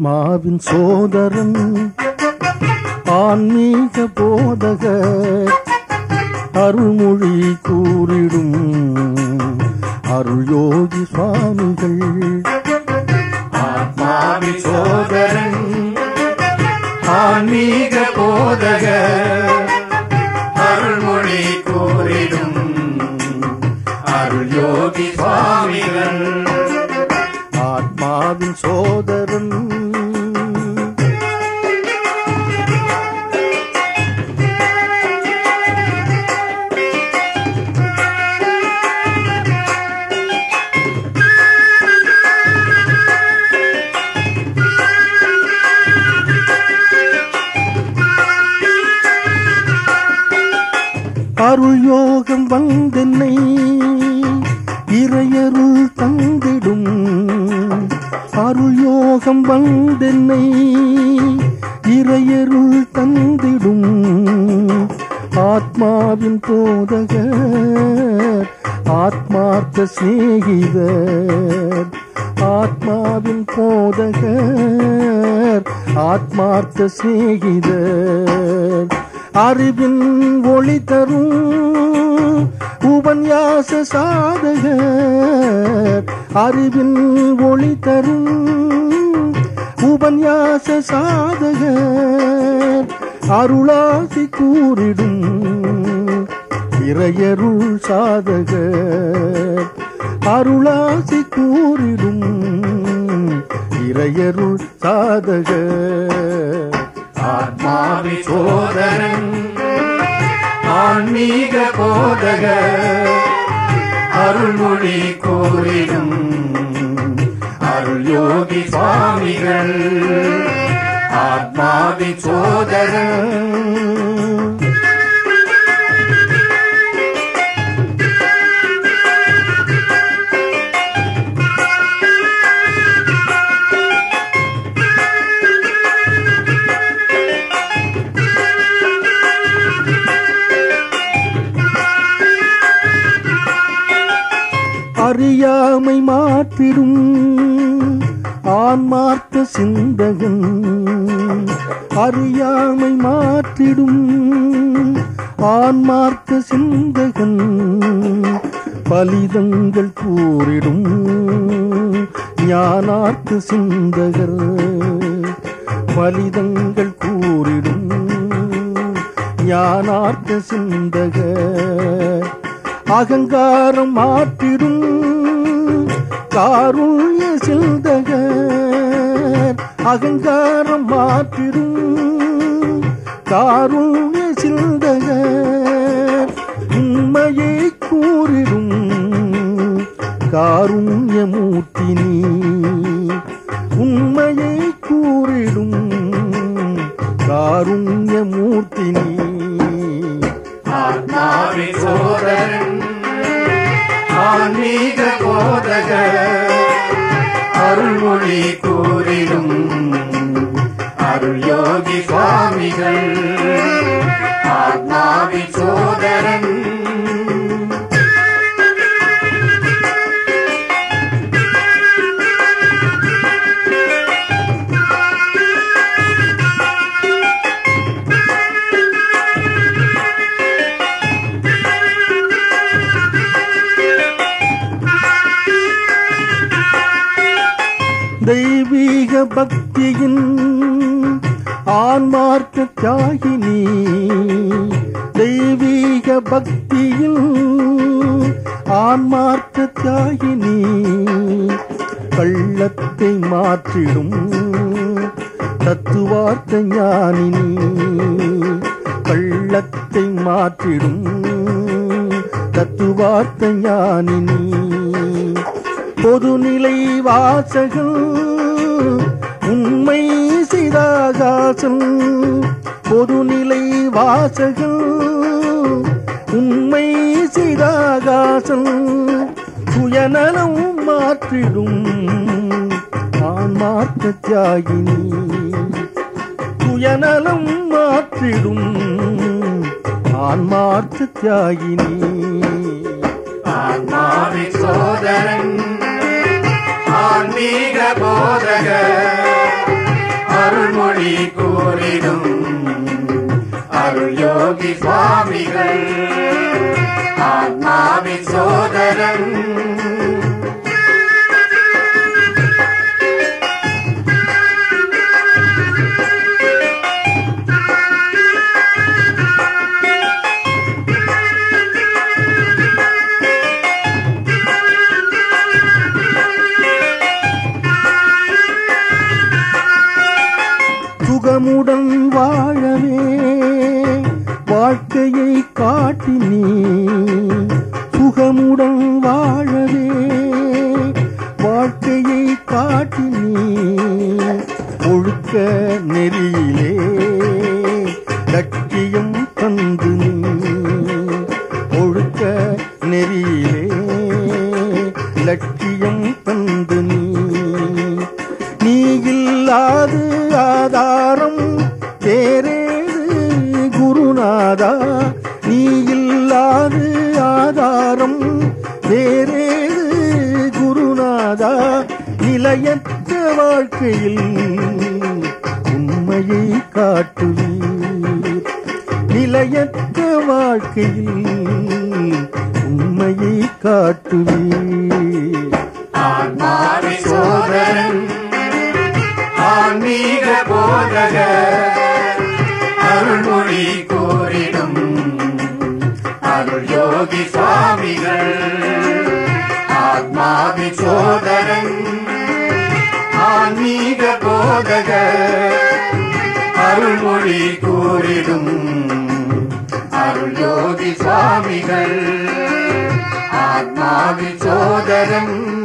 ஆத்மாவின் சோதரன் ஆன்மீக போதகர் அருள்மொழி கூறிடும் அருள் யோகி சுவாமிகள் ஆத்மாவி சோதரன் ஆன்மீக போதக அருள்மொழி கூறிடும் அருள் யோகி சுவாமிகள் ஆத்மாவின் சோதரன் அருள் யோகம் வந்தென்னை இறையருள் தந்திடும் அருள் யோகம் வந்தென்னை இறையருள் தந்திடும் ஆத்மாவின் போதகர் ஆத்மார்த்த சிநேகிதர் ஆத்மாவின் போதகர் ஆத்மார்த்த சிநேகிதர் அறிவின் ஒளி தரும் உபன்யாச சாதகர் அறிவின் ஒளி தரும் உபன்யாச சாதகர் அருளாசி கூறிடும் இறையருள் சாதகர் அருளாசி கூறிடும் இறையருள் சாதகர் ஆத்மாவி சோதரன் ஆன்மீக போதக அருள்மொழி கூறிடும் அருள் யோகி சுவாமிகள் ஆத்மாவி சோதரன் அறியாமை மாற்றிடும் ஆன்மார்த்த சிந்தகன் அறியாமை மாற்றிடும் ஆன்மார்த்த சிந்தகன் பலிதங்கள் கூறிடும் ஞானார்த்த சிந்தகர் பலிதங்கள் கூறிடும் ஞானார்த்த சிந்தகர் அகங்காரம் மாற்றிடும் காருண்ய சிந்தகர் அகங்காரம் மாற்றிடும் காருண்ய சிந்தகர் உண்மையை கூறிடும் காருண்யமூர்த்தினி உண்மையை கூறிடும் காருண்யமூர்த்தினி ஆத்மாவி சோதரன் ஆன்மீக போதக அருள்மொழி கூறிடும் அருள் யோகி சுவாமிகள் ஆத்மாவி சோதரன் தெய்வீக பக்தியின் ஆன்மார்க்க தியாகினி தெய்வீக பக்தியில் ஆன்மார்க்க தியாகினி கள்ளத்தை மாற்றிடும் தத்துவார்த்த ஞானினி கள்ளத்தை மாற்றிடும் தத்துவார்த்த ஞானினி பொதுநிலை வாசகன் உண்மை சிதாகாசன் பொதுநிலை வாசகன் உண்மை சிதாகாசன் சுயநலம் மாற்றிடும் ஆன்மார்த்த தியாகினி சுயநலம் மாற்றிடும் ஆன்மார்த்த தியாகினி ஆன்மாவி சோதரன் ஆன்மீக போதக அருள்மொழி கூறிடும் அருள் யோகி சுவாமிகள் ஆத்மாவின் சோதரன் சுகமுடன் வாழவே வாழ்க்கையை காட்டி நீ சுகமுடன் வாழவே வாழ்க்கையை காட்டி நீ ஒழுக்க நெறியிலே லட்சியம் தந்து நீ ஒழுக்க நெறியிலே லட்சியம் தந்து நீ நீ இல்லாது ஆதாரம் வேறேது குருநாதா நீ இல்லாது ஆதாரம் வேறேது குருநாதா நிலையற்ற வாழ்க்கையில் உண்மையை காட்டுவீர் நிலையற்ற வாழ்க்கையில் உண்மையை காட்டுவீர் ஆன்மாவின் சோதரன் ஆன்மீக போதக அருள்மொழி கூறிடும் அருள் யோகி சுவாமிகள் ஆத்மாவின் சோதரன் ஆன்மீக போதக அருள்மொழி கூறிடும் அருள் யோகி சுவாமிகள் ஆத்மாவின் சோதரன்